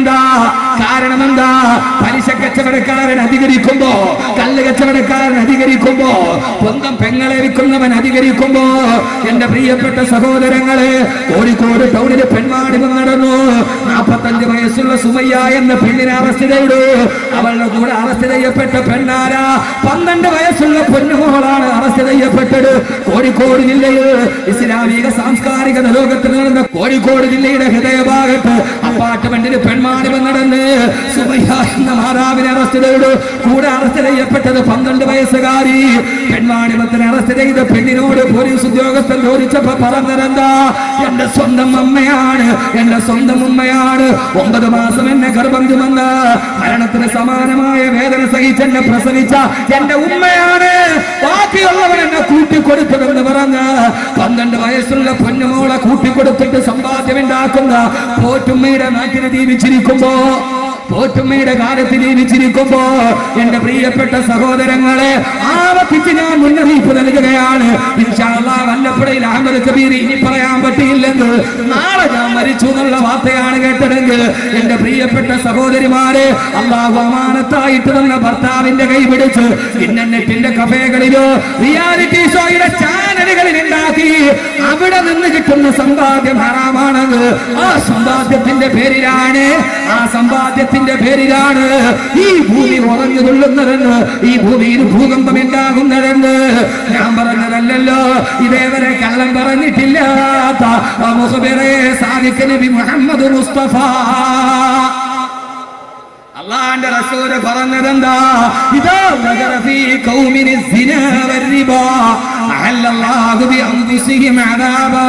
എന്താ കാരണം എന്താ പലിശ കച്ചവടക്കാരൻ അധികരിക്കുമ്പോ കല്ല് കച്ചവടക്കാരൻ അധികരിക്കുമ്പോ സ്വന്തം പെങ്ങളെ വിൽക്കുന്നവൻ അധികരിക്കുമ്പോ എന്റെ പ്രിയപ്പെട്ട സഹോദരങ്ങളെ കോഴിക്കോട് ടൗണില് പെൺവാണിഭം നടന്നു നാപ്പത്തഞ്ച് വയസ്സുള്ള സുമയ്യ എന്ന പെണ്ണിനെ അറസ്റ്റ് ചെയ്തു അവളുടെ കൂടെ അറസ്റ്റ് ചെയ്യപ്പെട്ട പെണ്ണാര പന്ത്രണ്ട് വയസ്സുള്ള പൊന്നുമോളാണ് അറസ്റ്റ് ചെയ്യപ്പെട്ടത് കോഴിക്കോട് ജില്ലയിൽ ഇസ്ലാമിക സാംസ്കാരിക ലോകത്തിൽ നടന്ന കോഴിക്കോട് ജില്ലയുടെ ഹൃദയഭാഗത്ത് അപ്പാർട്ട്മെന്റിൽ പെൺമാണിവം നടന്ന് സുമയ്യ എന്ന മാതാവിനെ അറസ്റ്റ് ചെയ്തു കൂടെ അറസ്റ്റ് ചെയ്യപ്പെട്ടത് പന്ത്രണ്ട് വയസ്സുകാരി പെൺമാണിവത്തിന് അറസ്റ്റ് ചെയ്ത പെണ്ണിനോട് പോലീസ് ഉദ്യോഗസ്ഥൻ ചോദിച്ചപ്പോ പറഞ്ഞതെന്താ എന്റെ സ്വന്തം അമ്മയാണ് എന്റെ സ്വന്തം ഉമ്മയാണ് ഒമ്പത് മാസം എന്നെ ഗർഭം ചുമന്ന് മരണത്തിന് സമാനമായ വേദന സഹിച്ച് എന്നെ പ്രസവിച്ച എന്റെ ഉമ്മയാണ് ബാക്കിയുള്ളവൻ എന്നെ കൂട്ടിക്കൊടുത്തതെന്ന് പറഞ്ഞ് പന്ത്രണ്ട് വയസ്സുള്ള പൊന്നുമോളെ കൂട്ടിക്കൊടുത്തിട്ട് സമ്പാദ്യമുണ്ടാക്കുന്ന പോറ്റുമ്മയുടെ നാട്ടിൽ ജീവിച്ചിരിക്കുമ്പോ പോറ്റുമ്മയുടെ കാലത്ത് ജീവിച്ചിരിക്കുമ്പോ എന്റെ പ്രിയപ്പെട്ട സഹോദരങ്ങളെ ആവർത്തിച്ച് ഞാൻ മുന്നറിയിപ്പ് നൽകുകയാണ് ഇൻഷാ അല്ലാഹ് വല്ലപ്പുഴയിൽ അഹമ്മദ് കബീർ ഇനി പറയാൻ പറ്റിയില്ലെങ്കിൽ നാളെ ഞാൻ മരിച്ചു എന്നുള്ള വാർത്തയാണ് കേട്ടതെങ്കിൽ എന്റെ പ്രിയപ്പെട്ട സഹോദരിമാരെ അള്ളാഹു അമാനത്തായിട്ട് തന്ന ഭർത്താവിന്റെ കൈ പിടിച്ച് ഇന്റർനെറ്റിന്റെ കഫേകളിലോ റിയാലിറ്റി ഷോയുടെ ചാനലുകളിൽ ഉണ്ടാക്കി അവിടെ നിന്ന് കിട്ടുന്ന സമ്പാദ്യം ഹറാമാണെന്ന് ആ സമ്പാദ്യത്തിന്റെ പേരിലാണ് ആ സമ്പാദ്യത്തിന്റെ പേരിലാണ് ഈ ഭൂമി ഉറഞ്ഞു തുള്ളുന്നതെന്ന് ഈ ഭൂമിയിൽ ഭൂകമ്പം ഉണ്ടാകുന്നതെന്ന് ഞാൻ പറഞ്ഞതല്ലല്ലോ ഇതേവരെ കള്ളം പറഞ്ഞിട്ടില്ലാത്ത ആ മുഖബിറെ സാദിഖ് നബി മുഹമ്മദ് മുസ്തഫ അള്ളാന്റെ റസൂല് പറഞ്ഞതെന്താ ഇതാ നഗറ ഫീ ഖൗമിനി സിന വരിബ അഹല്ലല്ലാഹു ബി അൻഫുസിഹിം അദാബാ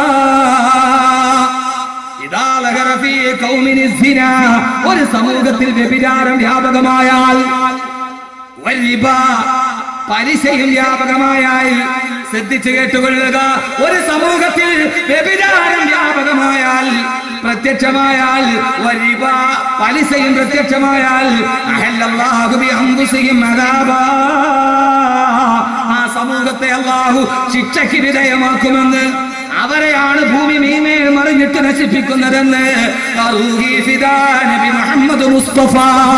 ഇതാ നഗറ ഫീ ഖൗമിനി സിന ഒരു സമൂഹത്തിൽ വ്യഭിചാരം വ്യാപകമായാൽ വരിബ പലിശയും വ്യാപകമായാൽ ശ്രദ്ധിച്ചു കേട്ടുകൊള്ളുക ഒരു സമൂഹത്തിൽ വ്യഭിചാരം വ്യാപകമായാൽ പ്രത്യക്ഷമായാൽ വരിബ പലിശയും പ്രത്യക്ഷമായാൽ അഹല്ലല്ലാഹു ബി അൻഫുസിഹിം അദാബാ. ആ സമൂഹത്തെ അള്ളാഹു ശിക്ഷയ്ക്ക് വിധേയമാക്കുമെന്ന് അവരെയാണ് ഭൂമി മീമേ മറിഞ്ഞിട്ട് നശിപ്പിക്കുന്നതെന്ന് റൂഹി ഫിദാ നബി മുഹമ്മദ് മുസ്തഫ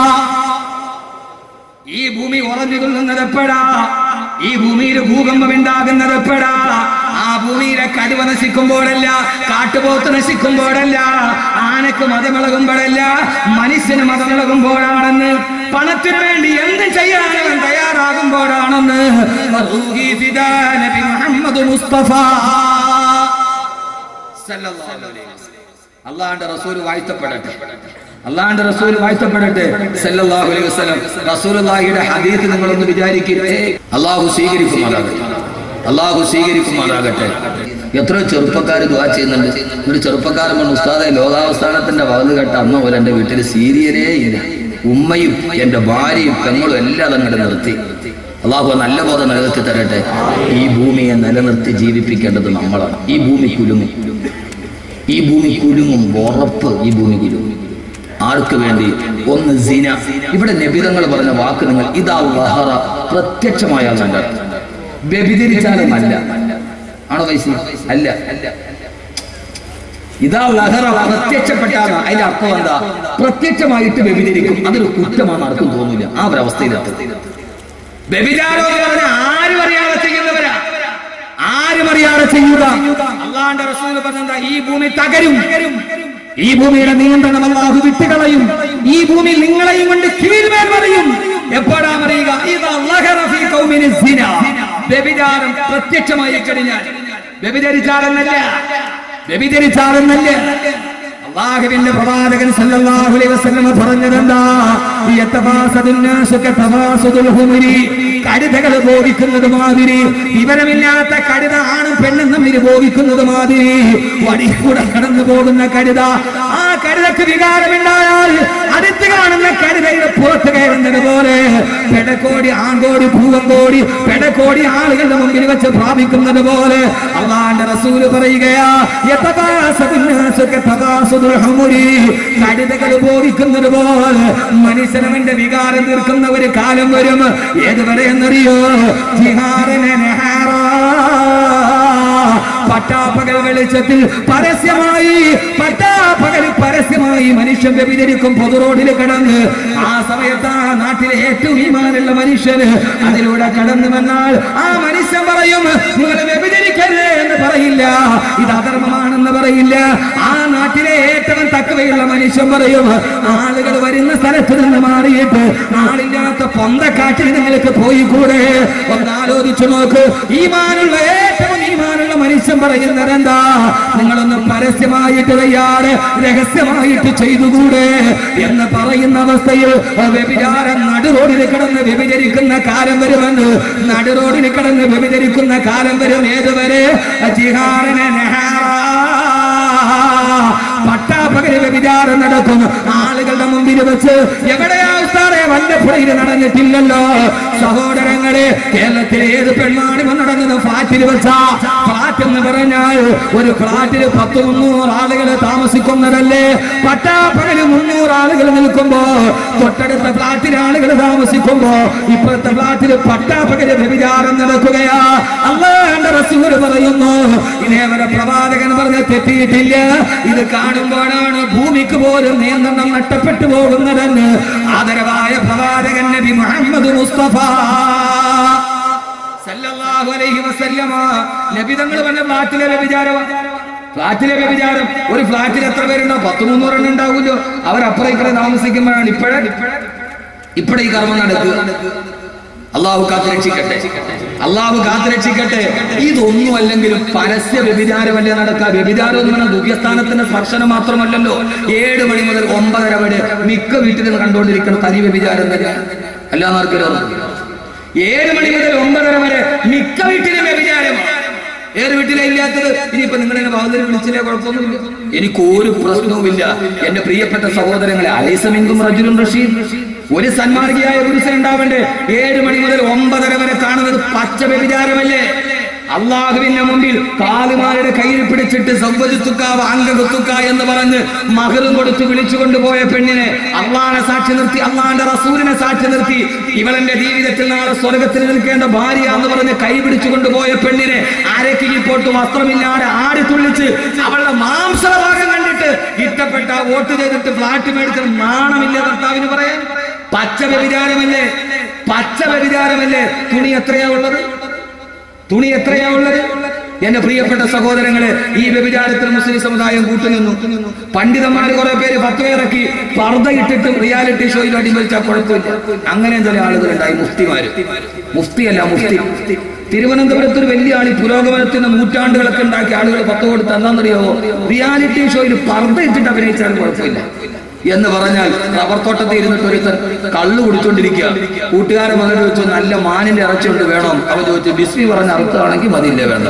ഈ ഭൂമി ഉറഞ്ഞു കൊള്ളുന്നത് എപ്പോഴാ ഈ ഭൂമിയിൽ ഭൂകമ്പം ഉണ്ടാകുന്നത് എപ്പോഴാ ആ ഭൂമിയിലെ കടുവ നശിക്കുമ്പോഴല്ല കാട്ടുപോത്ത് നശിക്കുമ്പോഴല്ല ആനക്ക് മതമിളകുമ്പോഴല്ല മനുഷ്യന് മതമിളകുമ്പോഴാണെന്ന് പണത്തിനു വേണ്ടി എന്ത് ചെയ്യാൻ അവൻ തയ്യാറാകുമ്പോഴാണെന്ന് റൂഹി ഫിദാ നബി മുഹമ്മദ് മുസ്തഫ സല്ലല്ലാഹു അലൈഹി വസല്ലം. അള്ളാന്റെ റസൂൽ വാഴ്ത്തപ്പെടട്ടെ അള്ളാന്റെ റസൂൽ വാഴ്ത്തപ്പെടട്ടെ സല്ലല്ലാഹു അലൈഹി വസല്ലം റസൂലുള്ളാഹിയുടെ ഹദീസ് നിങ്ങളൊന്ന് വിചാരിക്കരുതേ അള്ളാഹു സ്വീകരിക്കുമാറാകട്ടെ അള്ളാഹു സ്വീകരിക്കുമാറാകട്ടെ എത്ര ചെറുപ്പക്കാർ ദുവാ ചെയ്യുന്നുണ്ട് ഒരു ചെറുപ്പക്കാരൻ പറഞ്ഞു ഉസ്താദെ ലോകാവസ്ഥാനത്തിന്റെ വകത് കേട്ട അന്ന് പോലെ എന്റെ വീട്ടിൽ സീരിയലേ ഇല്ല ഉമ്മയും എന്റെ ഭാര്യയും പെങ്ങളും എല്ലാം അങ്ങോട്ട് നിർത്തി അള്ളാഹു നല്ല ബോധം നിലനിർത്തി തരട്ടെ ഈ ഭൂമിയെ നിലനിർത്തി ജീവിപ്പിക്കേണ്ടത് നമ്മളാണ് ഈ ഭൂമി കുലുങ്ങും ഈ ഭൂമി കുലുങ്ങും ഉറപ്പ് ഈ ഭൂമി കുലുങ്ങും ആർക്ക് വേണ്ടി ഒന്ന് സിന ഇവിടെ നബിതങ്ങൾ പറഞ്ഞ വാക്ക് നിങ്ങൾ ഇതാ ലഹറ പ്രത്യക്ഷമായാൽ നല്ല വ്യഭിചരിച്ചാലും അല്ല ആണോ വയസ്സി അല്ല ഇതാ ലഹറ പ്രത്യക്ഷപ്പെട്ടാണ് അതിന്റെ അർത്ഥം എന്താ പ്രത്യക്ഷമായിട്ട് വ്യഭിചരിക്കും അതൊരു കുറ്റമാണ് ആർക്കും തോന്നില്ല ആ ഒരവസ്ഥയിലെത്തും വ്യഭിചാരം എന്ന് പറഞ്ഞാൽ ആരും അറിയാതെ ചെയ്യുന്നവരാ ആരും അറിയാതെ ചെയ്യുക അള്ളാന്റെ റസൂൽ പറഞ്ഞെന്താ ഈ ഭൂമി തകരും ഈ ഭൂമിയുടെ നിയന്ത്രണം അള്ളാഹു വിട്ടുകളയും ഈ ഭൂമി നിങ്ങളെയും കൊണ്ട് കീഴ്മേൽ മറിയും എപ്പോഴാ മറിയുക ഇത് അള്ളാഹറ ഫീ ഖൗമിനി സിന. വ്യഭിചാരം പ്രത്യക്ഷമായി കഴിഞ്ഞാൽ വ്യഭിചരിച്ചാലെന്നല്ല വ്യഭിചരിച്ചാലെന്നല്ല അള്ളാഹുവിന്റെ പ്രവാചകൻ സല്ലല്ലാഹു അലൈഹി വസല്ലം പറഞ്ഞതെന്താ യതഫാസദുൻ നാസു കതഫാസദുൽ ഹുമരി കഴുതകൾ ബോധിക്കുന്നത് മാതിരി വിവരമില്ലാത്ത കഴുത ആണും പെണ്ണും തമ്മിൽ ബോധിക്കുന്നത് മാതിരി വടിക്കൂടെ കടന്നു പോകുന്ന കഴുത ആ കഴുതക്ക് വികാരമുണ്ടായാൽ അടുത്ത് കാണുന്ന കഴുതയുടെ പുറത്ത് കയറുന്നത് പോലെ പെടക്കോടി ആങ്കോടി പൂവങ്കോടി പെടക്കോടി ആളുകളുടെ മുമ്പിൽ വെച്ച് പ്രാപിക്കുന്നത് പോലെ അള്ളാന്റെ റസൂല് പറയുകയാ യതഫാസദുൻ നാസു കതഫാസദുൽ ഹുമരി കഴുതകൾ ബോധിക്കുന്നത് പോലെ മനുഷ്യനവന്റെ വികാരം തീർക്കുന്ന ഒരു കാലം വരും ഏതുവരെ എന്നറിയോ ജിഹാറിനെ നെഹാറാ പട്ടാപ്പകൽ വെളിച്ചത്തിൽ പരസ്യമായി പട്ടാപ്പകൽ പരസ്യമായി മനുഷ്യൻ വ്യഭിചരിക്കും പൊതു റോഡിൽ കിടന്ന് ആ സമയത്ത് ആ നാട്ടിലെ ഏറ്റവും ഈമാനുള്ള മനുഷ്യന് അതിലൂടെ കടന്നു വന്നാൽ ആ മനുഷ്യൻ പറയും നിങ്ങൾ വ്യഭിചരിക്കരുത് എന്ന് പറയില്ല ഇത് അധർമ്മമാണെന്ന് പറയില്ല ആ നാട്ടിലെ ഏറ്റവും തക്കവയുള്ള മനുഷ്യൻ പറയും ആളുകൾ വരുന്ന സ്ഥലത്ത് നിന്ന് മാറിയിട്ട് ആളില്ലാത്ത പൊന്തക്കാറ്റിൽ നിങ്ങൾക്ക് പോയി കൂടെ ഒന്ന് ആലോചിച്ചു നോക്ക് ഈമാനുള്ള ഏറ്റവും ഈമാനുള്ള മനുഷ്യൻ പറയുന്നത് എന്താ നിങ്ങളൊന്ന് പരസ്യമായിട്ട് തയ്യാറ് രഹസ്യമായിട്ട് ചെയ്തുകൂടെ എന്ന് പറയുന്ന അവസ്ഥയിൽ വ്യഭിചാരം നടുറോഡിൽ കിടന്ന് വ്യഭിചരിക്കുന്ന കാലം വരുമെന്ന് നടുറോഡിൽ കിടന്ന് വ്യഭിചരിക്കുന്ന കാലം വരും ഏതുവരെ ജിഹാറിനെ പട്ടാപകല് വ്യഭിചാരം നടക്കും ആളുകളുടെ മുമ്പിൽ വെച്ച് എവിടെയാ ഉസ്താദെ വല്ലപ്പുഴയിൽ നടന്നിട്ടില്ലല്ലോ സഹോദരങ്ങളെ കേരളത്തിലെ ഏത് പെൺമാണിമ നടന്നത് ഫ്ലാറ്റിൽ വെച്ചാ ഫ്ലാറ്റ് എന്ന് പറഞ്ഞാൽ ഒരു ഫ്ലാറ്റിൽ പത്ത് മുന്നൂറ് ആളുകൾ താമസിക്കുന്നതല്ലേ പട്ടാപ്പകല് മുന്നൂറ് ആളുകൾ നിൽക്കുമ്പോ തൊട്ടടുത്ത ഫ്ലാറ്റിൽ ആളുകൾ താമസിക്കുമ്പോ ഇപ്പോഴത്തെ ഫ്ലാറ്റിൽ പട്ടാപ്പകല് വ്യഭിചാരം നടക്കുകയാ അള്ളാന്റെ റസൂല് പറയുന്നു ഇതേവരെ പ്രവാചകൻ പറഞ്ഞ തെറ്റിയിട്ടില്ല ഇത് കാണുമ്പോഴാണ് ഭൂമിക്ക് പോലും നിയന്ത്രണം നഷ്ടപ്പെട്ടു പോകുന്നതെന്ന് ആദരവായ പ്രവാചകൻ നബി മുഹമ്മദ് മുസ്തഫ സല്ലല്ലാഹു അലൈഹി വസല്ലമ നബി തങ്ങൾ പറഞ്ഞ ഫ്ലാറ്റിലെ വ്യഭിചാരം ഫ്ലാറ്റിലെ വ്യഭിചാരം ഒരു ഫ്ലാറ്റിൽ എത്ര പേരുണ്ടോ പത്ത് മുന്നൂറെണ്ണം ഉണ്ടാവുമല്ലോ അവരപ്പുറം ഇപ്പുറം താമസിക്കുമ്പോഴാണ് ഇപ്പോഴേ ഇപ്പോഴേ ഈ കർമ്മം നടക്കുക അള്ളാഹു കാത്തുരക്ഷിക്കട്ടെ അള്ളാഹു കാത്തുരക്ഷിക്കട്ടെ ഇതൊന്നും അല്ലെങ്കിലും പരസ്യ വ്യഭിചാരമല്ലേ നടക്കുക വ്യഭിചാരം എന്ന് പറഞ്ഞാൽ ദിവ്യസ്ഥാനത്തിന്റെ സ്പർശനം മാത്രമല്ലല്ലോ ഏഴ് മണി മുതൽ ഒമ്പതര വരെ മിക്ക വീട്ടിലും കണ്ടുകൊണ്ടിരിക്കുന്ന തനി വ്യഭിചാരം തന്നെ അല്ലാന്നർക്കല്ലോ ഏഴ് മണി മുതൽ ഒമ്പതര വരെ മിക്ക വീട്ടിലും വ്യഭിചാരമാണ് ഏത് വീട്ടിലെ ഇല്ലാത്തത് ഇനിയിപ്പോ നിങ്ങൾ എന്നെ ഭാഗത്തിൽ വിളിച്ചില്ലേ കുഴപ്പമൊന്നുമില്ല എനിക്ക് ഒരു പ്രശ്നവുമില്ല എന്റെ പ്രിയപ്പെട്ട സഹോദരങ്ങളെ അലൈസമെങ്കും റജുലും റഷീദ് ഒരു സന്മാർഗിയായ പുരുഷൻ ഉണ്ടാവണ്ടേ ഏഴ് മണി മുതൽ ഒമ്പതര വരെ കാണുന്നത് പച്ച വ്യഭിചാരമല്ലേ അള്ളാഹുവിന്റെ മുമ്പിൽ കാലുമാരുടെ കയ്യിൽ പിടിച്ചിട്ട് സൗവജുത്തുക്ക അംഗകുത്തുക്ക എന്ന് പറഞ്ഞ് മഹറും കൊടുത്ത് വിളിച്ചു കൊണ്ടുപോയ പെണ്ണിനെ അള്ളാഹനെ സാക്ഷി നിർത്തി അള്ളാന്റെ റസൂലിനെ സാക്ഷി നിർത്തി ഇവളെന്റെ ജീവിതത്തിൽ നാളെ സ്വർഗത്തിൽ നിൽക്കേണ്ട ഭാര്യ എന്ന് പറഞ്ഞ് കൈ പിടിച്ചു കൊണ്ടുപോയ പെണ്ണിനെ അരക്കി പോട്ട് വസ്ത്രമില്ലാതെ ആടി തുള്ളിച്ച് അവളുടെ മാംസഭാഗം കണ്ടിട്ട് ഇഷ്ടപ്പെട്ട വോട്ട് ചെയ്തിട്ട് ഫ്ലാറ്റ് മേടിച്ച നാണമില്ല കർത്താവിന് പറയാൻ പച്ച വ്യഭിചാരമല്ലേ പച്ച വ്യഭിചാരമല്ലേ തുണി എത്രയാ ഉള്ളത് തുണി എത്രയാ ഉള്ളത് എന്റെ പ്രിയപ്പെട്ട സഹോദരങ്ങളെ ഈ വ്യഭിചാരത്തിൽ മുസ്ലിം സമുദായം കൂട്ടുനിന്നു പണ്ഡിതന്മാർ കുറെ പേര് ഫത്വ ഇറക്കി പർദ്ദ ഇട്ടിട്ട് റിയാലിറ്റി ഷോയിൽ അടിമരിച്ചാൽ കുഴപ്പമില്ല അങ്ങനെ ചില ആളുകളുണ്ടായി മുഫ്തിമാര് മുഫ്തിയല്ല മുഫ്തി തിരുവനന്തപുരത്ത് ഒരു വലിയ ആളി പുരോഗമനത്തിന്റെ നൂറ്റാണ്ടുകളൊക്കെ ഉണ്ടാക്കി ആളുകൾ പത്ത് കൊടുത്ത് എന്താണെന്നറിയാവോ റിയാലിറ്റി ഷോയിൽ പർദ്ദ ഇട്ടിട്ട് അഭിനയിച്ചാലും കുഴപ്പമില്ല എന്ന് പറഞ്ഞാൽ റബ്ബർ തോട്ടത്തിൽ ഇരുന്നിട്ട് ഒരുത്തൻ കള്ളു കുടിച്ചോണ്ടിരിക്കുക കൂട്ടുകാരൻ വന്നിട്ട് ചോദിച്ചു നല്ല മാനിന്റെ ഇറച്ചിയുണ്ട് വേണം അവൻ ചോദിച്ചു ബിസ്മി പറഞ്ഞ അർത്ഥമാണെങ്കിൽ മതിയില്ലേ വേണ്ട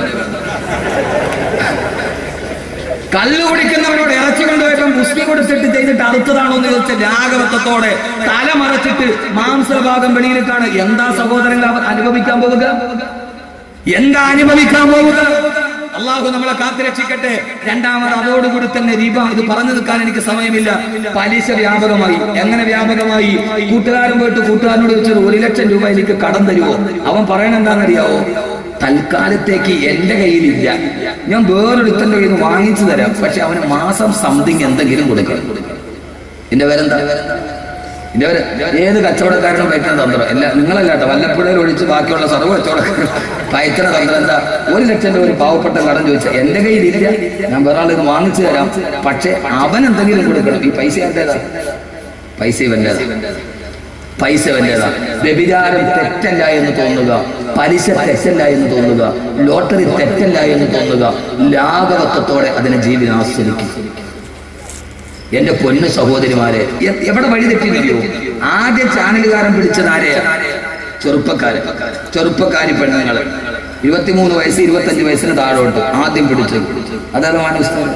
കള്ളു കുടിക്കുന്നവരോട് ഇറച്ചി കൊണ്ടുപോയപ്പം മുസ്ലി കൊടുത്തിട്ട് ചെയ്തിട്ട് അറുത്തതാണോ എന്ന് ചോദിച്ച രാഗവത്വത്തോടെ തല മറച്ചിട്ട് മാംസഭാഗം വെളിയിലിട്ടാണ് എന്താ സഹോദരങ്ങൾ അവർ അനുഭവിക്കാൻ പോവുക എന്താ അനുഭവിക്കാൻ പോവുക അള്ളാഹു നമ്മളെ കാത്തുരക്ഷിക്കട്ടെ രണ്ടാമത് അതോടുകൂടി തന്നെ രീപ ഇത് പറഞ്ഞു നിൽക്കാൻ എനിക്ക് സമയമില്ല പലിശ വ്യാപകമായി എങ്ങനെ വ്യാപകമായി കൂട്ടുകാരൻ പോയിട്ട് കൂട്ടുകാരനോട് ചോദിച്ചത് ഒരു ലക്ഷം രൂപ എനിക്ക് കടം തരുമോ അവൻ പറയണ എന്താണെന്നറിയാവോ തൽക്കാലത്തേക്ക് എന്റെ കയ്യിലില്ല ഞാൻ വേറൊരുത്തന്റെ കയ്യിൽ നിന്ന് വാങ്ങിച്ചു തരാം പക്ഷെ അവന് മാസം സംതിങ് എന്തെങ്കിലും കൊടുക്കണം എന്റെ പേരെന്താ എന്റെ പേര് ഏത് കച്ചവടക്കാരനും പയറ്റുന്ന തന്ത്രം അല്ല നിങ്ങളല്ല കേട്ടോ വല്ലപ്പുഴയിൽ ഒഴിച്ച് ബാക്കിയുള്ള സർവ്വ കച്ചവടക്കാരും പയറ്റുന്ന തന്ത്രം എന്താ ഒരു ലക്ഷം രൂപ ഒരു പാവപ്പെട്ട കടം ചോദിച്ചാൽ എന്റെ കയ്യിലില്ല ഞാൻ വേറെ ആളിൽ നിന്ന് വാങ്ങിച്ചു തരാം പക്ഷെ അവൻ എന്തെങ്കിലും കൊടുക്കണം ഈ പൈസ എന്റേതാ പൈസ ഇവന്റേതാ പൈസ വല്ലേതാ വ്യഭിചാരം തെറ്റല്ല എന്ന് തോന്നുക പലിശ തെറ്റല്ല എന്ന് തോന്നുക ലോട്ടറി തെറ്റല്ല എന്ന് തോന്നുക ലാഘവത്വത്തോടെ അതിനെ ജീവിതം ആസ്വദിക്കും എന്റെ പൊന്നു സഹോദരിമാരെ എ- എവിടെ വഴി തെറ്റിയോ ആദ്യ ചാനലുകാരൻ പിടിച്ചത് ആരെയാ ചെറുപ്പക്കാര് ചെറുപ്പക്കാരി പെണ്ണുങ്ങള് ഇരുപത്തിമൂന്ന് വയസ്സ് ഇരുപത്തഞ്ച് വയസ്സിന് താഴോട്ട് ആദ്യം പിടിച്ചത് അതാണ് മാനവസ്ഥാനം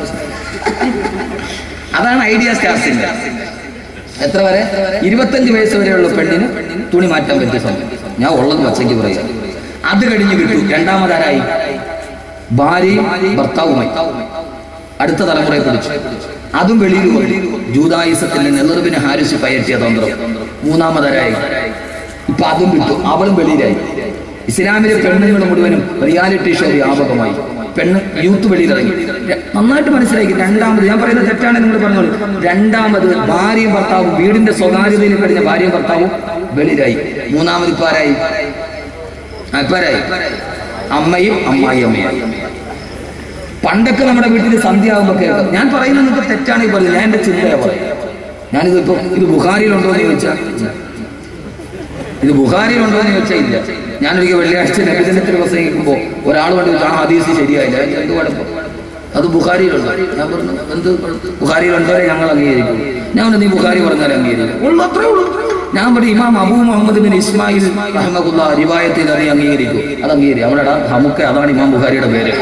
അതാണ് ഐഡിയ സ്റ്റാർസിന്റെ എത്ര വരെ ഇരുപത്തഞ്ച് വയസ്സ് വരെയുള്ള പെണ്ണിന് തുണി മാറ്റാൻ പറ്റിയ സമയം ഞാൻ ഉള്ളത് വച്ചയ്ക്ക് പറയാം അത് കഴിഞ്ഞ് കിട്ടും രണ്ടാമതാരായി ഭാര്യയും ഭർത്താവുമായി അടുത്ത തലമുറയെ പിടിച്ചു അതും വെളിയിൽ വന്നു ജൂതായുസത്തിന്റെ നെലറിവിന് ഹാരിസ് പയറ്റിയ തന്ത്രം മൂന്നാമതരായി ഇപ്പൊ അതും വിട്ടു അവളും വെളിയിലായി ഇസ്ലാമിലെ പെണ്ണുങ്ങൾ മുഴുവനും റിയാലിറ്റി ഷോ വ്യാപകമായി പെണ്ണ് യൂത്ത് വെളിയിലിറങ്ങി ര- നന്നായിട്ട് മനസ്സിലാക്കി രണ്ടാമത് ഞാൻ പറയുന്നത് തെറ്റാണ് നിങ്ങൾ പറഞ്ഞോളൂ രണ്ടാമത് ഭാര്യയും ഭർത്താവും വീടിന്റെ സ്വകാര്യതയിൽ കഴിഞ്ഞ ഭാര്യയും ഭർത്താവും വെളിയിലായി മൂന്നാമത് ഇപ്പൊ ആരായി ആ, ഇപ്പൊ ആരായി അമ്മയും അമ്മായി അമ്മയായി പണ്ടൊക്കെ നമ്മുടെ വീട്ടിൽ സന്ധ്യ ആകുമ്പോൾ കേൾക്കാം ഞാൻ പറയുന്നത് നിങ്ങൾക്ക് തെറ്റാണ് ഈ പറയുന്നത് ഞാൻ എന്റെ ചിന്തയാ പറയും ഞാനിത് ഇപ്പൊ ഇത് ബുഹാരിയിലുണ്ടോ എന്ന് ചോദിച്ചാൽ ഇത് ബുഹാരിയിലുണ്ടോ എന്ന് ചോദിച്ചാൽ ഇല്ല ഞാനൊരിക്കൽ വെള്ളിയാഴ്ച നബിദിനത്തിൽ പ്രസംഗിക്കുമ്പോൾ ഒരാൾ കൊണ്ട് ചോദിച്ചു, ആ ഹദീസ് ശരിയായില്ല അതിന് എന്ത് കുഴപ്പം അത് ബുഹാരിയിലുണ്ടോ ഞാൻ പറഞ്ഞു എന്ത് കുഴപ്പം? ബുഹാരിയിലുണ്ടോരെ ഞങ്ങൾ അംഗീകരിക്കും ഞാൻ പറഞ്ഞു, നീ ബുഹാരി പറഞ്ഞാൽ അംഗീകരിക്കും ഉള്ളു അത്രേ ഉള്ളൂ ഞാൻ പറയും ഇമാം അബൂ മുഹമ്മദ് ബിൻ ഇസ്മായിൽ അഹമ്മദുള്ള റിവായത്തിൽ നീ അംഗീകരിക്കും അത് അംഗീകരിക്കും അവരുടെ നമുക്ക് അതാണ് ഇമാം ബുഹാരിയുടെ പേര്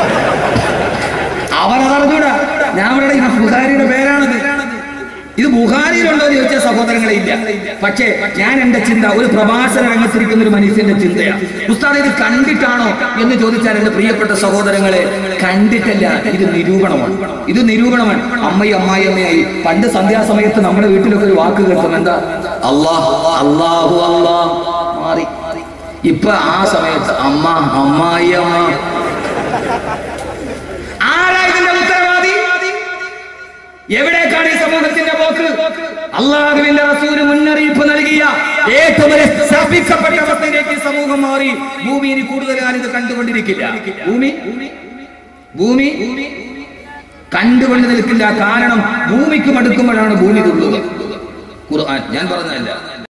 അവരതറിഞ്ഞൂടാ ഞാൻ അവരുടെ ഇമാം ബുഹാരിയുടെ പേരാണത് ഇത് ബുഹാരിയിലുണ്ടോ എന്ന് ചോദിച്ചാൽ സഹോദരങ്ങളെ ഇല്ല പക്ഷേ ഞാൻ എന്റെ ചിന്ത ഒരു പ്രഭാഷണ രംഗത്തിരിക്കുന്ന ഒരു മനുഷ്യന്റെ ചിന്തയാണ് ഉസ്താദ് ഇത് കണ്ടിട്ടാണോ എന്ന് ചോദിച്ചാൽ എന്റെ പ്രിയപ്പെട്ട സഹോദരങ്ങളെ കണ്ടിട്ടല്ല ഇത് നിരൂപണമാണ് ഇത് നിരൂപണമാണ് അമ്മയും അമ്മായി അമ്മയായി പണ്ട് സന്ധ്യാസമയത്ത് നമ്മുടെ വീട്ടിലൊക്കെ ഒരു വാക്ക് കേൾക്കും എന്താ അള്ളാഹ് അള്ളാഹു അള്ളാഹ് മാറി ഇപ്പൊ ആ സമയത്ത് അമ്മ അമ്മായി അമ്മ ആരാ ഇതിന്റെ ഉത്തരവാദി എവിടേക്കാണ് ഈ സമൂഹത്തിന്റെ പോക്ക് അള്ളാഹുവിന്റെ റസൂല് മുന്നറിയിപ്പ് നൽകിയ ഏറ്റവും വലിയ ശപിക്കപ്പെട്ട അവസ്ഥയിലേക്ക് ഈ സമൂഹം മാറി ഭൂമി ഇനി കൂടുതൽ കാലം ഇത് കണ്ടുകൊണ്ടിരിക്കില്ല ഭൂമി ഭൂമി കണ്ടുകൊണ്ട് നിൽക്കില്ല കാരണം ഭൂമിക്ക് മടുക്കുമ്പോഴാണ് ഭൂമി തുള്ളുക ഖുർആൻ ഞാൻ പറഞ്ഞതല്ല